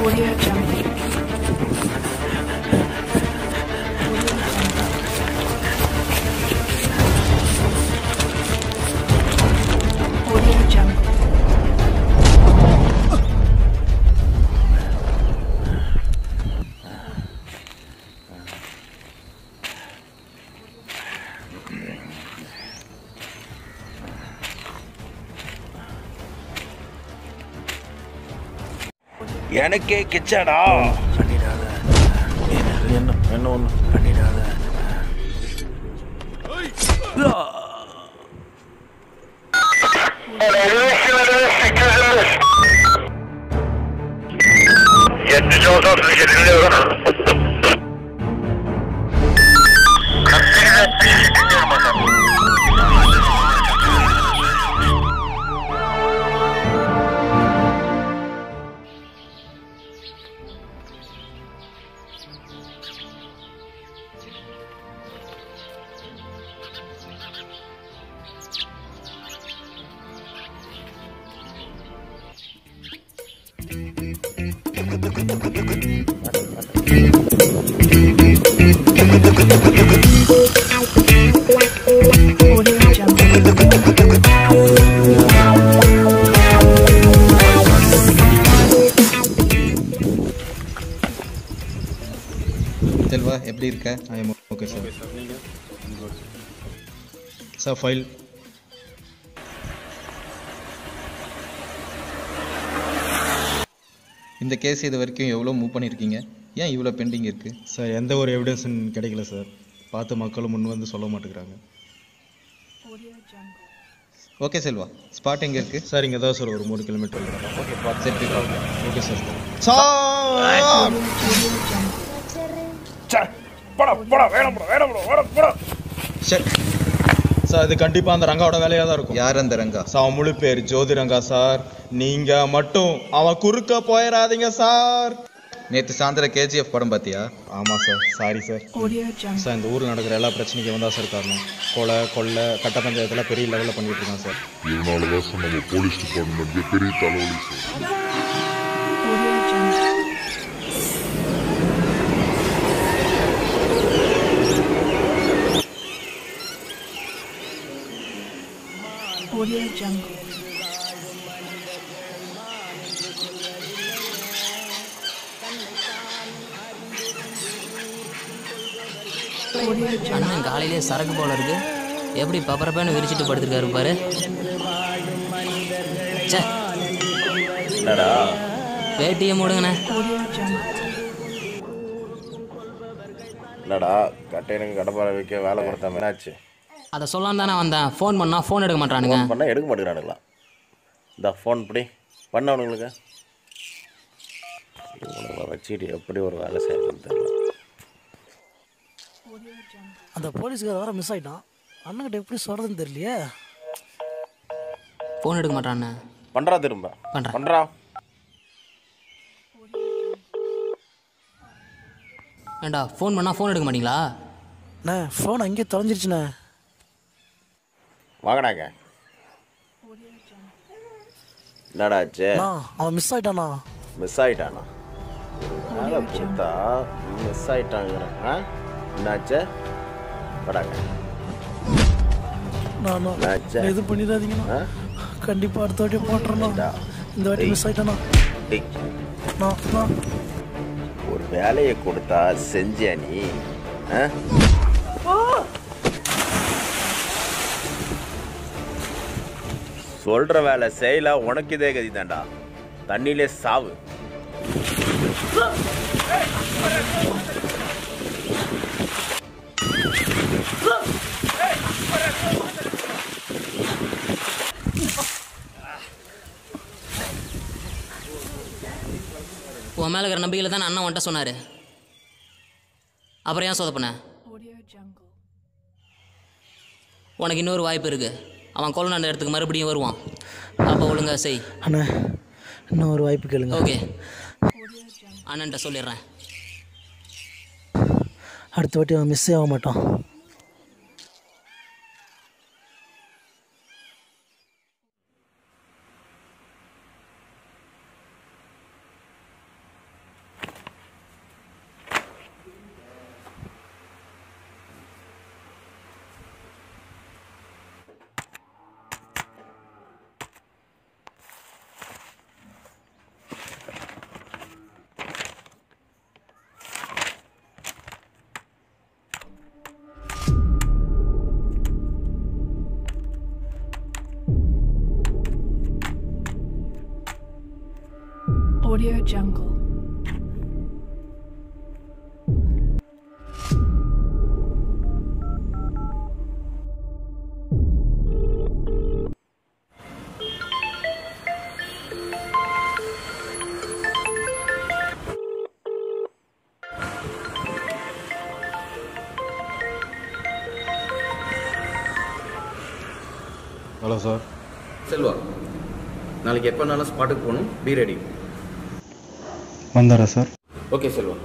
Audio Jungle. Audio Jungle. எனக்கே கிச்சடா பண்ணிடாத என்ன என்ன ஒன்று பண்ணிடாத Yetmiş olsa otuz iki dinliyorum. Dinliyorum adam. Audio Jungle. Selva எப்படி இருக்க I am okay sir sir file இந்த கேஸ் இது வரைக்கும் எவ்வளோ மூவ் பண்ணியிருக்கீங்க ஏன் இவ்வளோ பெண்டிங் இருக்குது சார் எந்த ஒரு எவிடன்ஸும் கிடைக்கல சார் பார்த்து மக்களும் முன் வந்து சொல்ல மாட்டேங்கிறாங்க Audio Jungle. Okay Selva spot எங்கே இருக்குது சார் இங்கே தான் சார் ஒரு மூணு கிலோமீட்டர் ஓகே சரி pick up. Okay sir Audio Jungle. போடா போடா வேணும் போடா வேணும் போடா வேணும் போடா சார் சார் இது கண்டிப்பாக அந்த ரங்காவோட வேலையாக தான் இருக்கும் யார் அந்த ரங்கா சார் அவன் முழு பேர் ஜோதி ரங்கா சார் நீங்கள் மட்டும் அவன் குறுக்க போயிடாதீங்க சார் நேற்று சாயந்தரம் கேஜிஎஃப் படம் பார்த்தியா ஆமாம் sir sorry sir Audio Jungle. Sir இந்த ஊரில் நடக்கிற எல்லா பிரச்சனைக்கும் வந்தா சார் காரணம் கொலை கொள்ளை கட்ட பஞ்சாயத்தில் பெரிய லெவலில் பண்ணிட்டு இருக்கான் சார் இதனால தான் சார் நம்ம போலீஸ் டிபார்ட்மெண்ட்ல பெரிய தலைவலி sir Audio Jungle. Audio Jungle. Audio Jungle. அண்ணன் காலையிலே சரக்கு போல இருக்கு எப்படி பப்பரப்பேன்னு விரிச்சிட்டு படுத்திருக்காரு பாரு ச்சே என்னடா வேட்டியை மூடுங்கண்ணே Audio Jungle. என்னடா கட்டையனுக்கு கடப்பாறை வைக்க வேலை கொடுத்தா என்னாச்சு அதை சொல்லாம தானே வந்தேன் ஃபோன் பண்ணா ஃபோன் எடுக்க மாட்டானுங்க ஃபோன் பண்ணால் எடுக்க மாட்டேங்கிறானுங்களா இந்த ஃபோன் இப்படி பண்ண அவனுங்களுக்கு இவனுங்களை வச்சுட்டு எப்படி ஒரு வேலை செய்யறதுன்னு தெரியல அந்த போலீஸ்கார வேற மிஸ் ஆயிட்டான் அண்ணன்கிட்ட எப்படி சொல்றதுன்னு தெரியலையே ஃபோன் எடுக்க மாட்டானே பண்ணுறா திரும்ப பண்றேன். பண்ணுறா ஏண்டா ஃபோன் பண்ணா ஃபோன் எடுக்க மாட்டீங்களா அண்ணே ஃபோன் அங்கேயே தொலைஞ்சிருச்சுண்ணே வாங்கடாங்க என்னடா ஆச்சு அண்ணா அவன் மிஸ் ஆயிட்டானா மிஸ் ஆயிட்டானா வேலை கொடுத்தா மிஸ் ஆயிட்டாங்கிற ஆ என்னாச்சு வடாங்க நான் நான் என்னாச்சு எதுவும் பண்ணிடாதீங்கண்ணா ஆ கண்டிப்பா அடுத்த வாட்டி போட்டுறேண்ணா இந்த வாட்டி மிஸ் ஆயிட்டானா டேய், நான் நான் ஒரு வேலையை கொடுத்தா செஞ்சியா நீ ஆ? சொல்ற வேலை செய்யல உனக்கு இதே கதி தான்டா தண்ணியிலே சாவு உன் மேலே இருக்கிற நம்பிக்கையில் தான் அண்ணன் வந்துட்ட சொன்னார் அப்புறம் ஏன் சொதப்பின Audio Jungle. உனக்கு இன்னொரு வாய்ப்பு இருக்கு அவன் கொலை நடந்த இடத்துக்கு மறுபடியும் வருவான் அப்போ ஒழுங்கா செய் அண்ணே இன்னும் ஒரு வாய்ப்பு கேளுங்க ஓகே அண்ணன்ட்ட சொல்லிடுறேன் அடுத்த வாட்டி அவன் மிஸ்ஸே ஆக மாட்டான் Audio Jungle. Hello sir Selva நாளைக்கு எப்போனாலும் ஸ்பாட்டுக்கு போகணும் பி ரெடி வந்தாரா sir okay Selva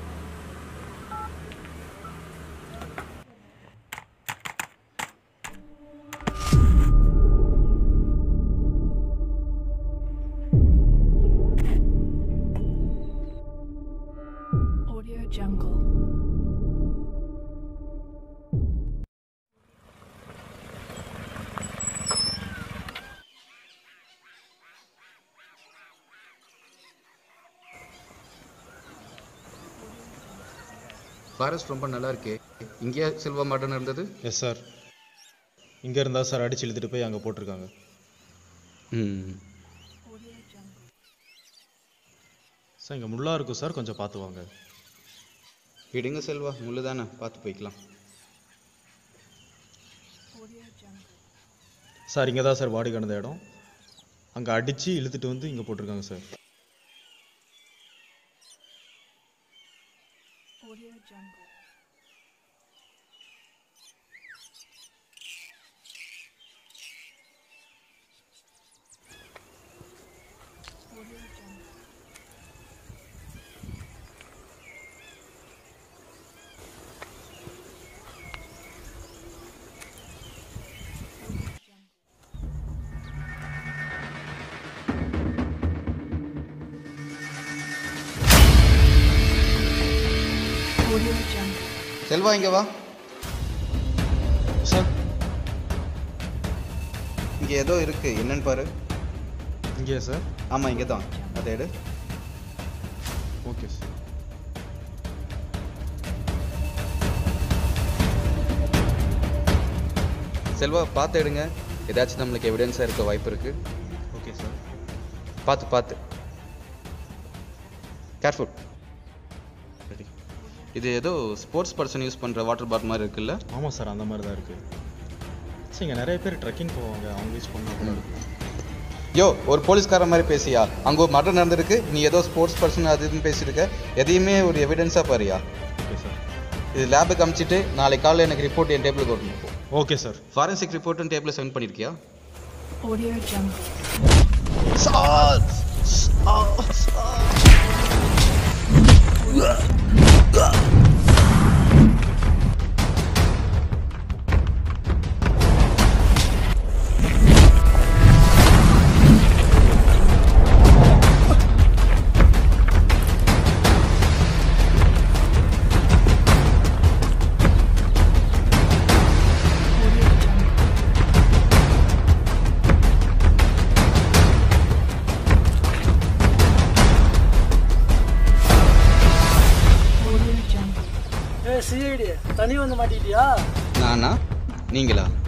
Audio Jungle. Forest ரொம்ப நல்லா இருக்கே இங்கேயா செல்வா மாட்டன் இருந்தது எஸ் சார் இங்கே இருந்தால் சார் அடிச்சு இழுத்துட்டு போய் அங்கே போட்டிருக்காங்க ம் சார் இங்கே முள்ளாக இருக்கும் சார் கொஞ்சம் பார்த்து வாங்க விடுங்க செல்வா முள்ளு தானே பார்த்து போய்க்கலாம் சார் இங்கே தான் சார் பாடி கிடந்த இடம் அங்கே அடித்து இழுத்துட்டு வந்து இங்கே போட்டிருக்காங்க sir Audio Jungle. Audio Jungle. Audio Jungle. Selva இங்கே வா சார் இங்கே ஏதோ இருக்கு என்னன்னு பாரு இங்கேயா சார் ஆமாம் இங்கே தான் அதை எடு ஓகே சார் செல்வா பார்த்து எடுங்க ஏதாச்சும் நம்மளுக்கு எவிடன்ஸாக இருக்க வாய்ப்பு இருக்கு ஓகே சார் பார்த்து பார்த்து கேர்ஃபுல் சரி இது ஏதோ ஸ்போர்ட்ஸ் பர்சன் யூஸ் பண்ணுற வாட்டர் பாட்டில் மாதிரி இருக்குல்ல ஆமாம் சார் அந்த மாதிரி தான் இருக்குது சார் இங்கே நிறைய பேர் ட்ரெக்கிங் போவாங்க அவங்க யூஸ் பண்ணால் கூட இருக்கும் யோ ஒரு போலீஸ்கார மாதிரி பேசியா அங்கே ஒரு மர்டர் நடந்திருக்கு நீ ஏதோ ஸ்போர்ட்ஸ் பர்சன் அது இதுன்னு பேசியிருக்க எதையுமே ஒரு எவிடன்ஸாக பாரியா ஓகே சார் இது லேபுக்கு அமிச்சிட்டு நாளைக்கு காலையில் எனக்கு ரிப்போர்ட் என் டேபிளுக்கு வரணும் ஓகே சார் ஃபாரன்சிக் ரிப்போர்ட்டும் டேபிளில் சென்ட் பண்ணியிருக்கியா Audio Jungle. Audio Jungle. Audio Jungle. ஏ சிஐடி தனி வந்து மாட்டிட்டியா நானா நீங்களா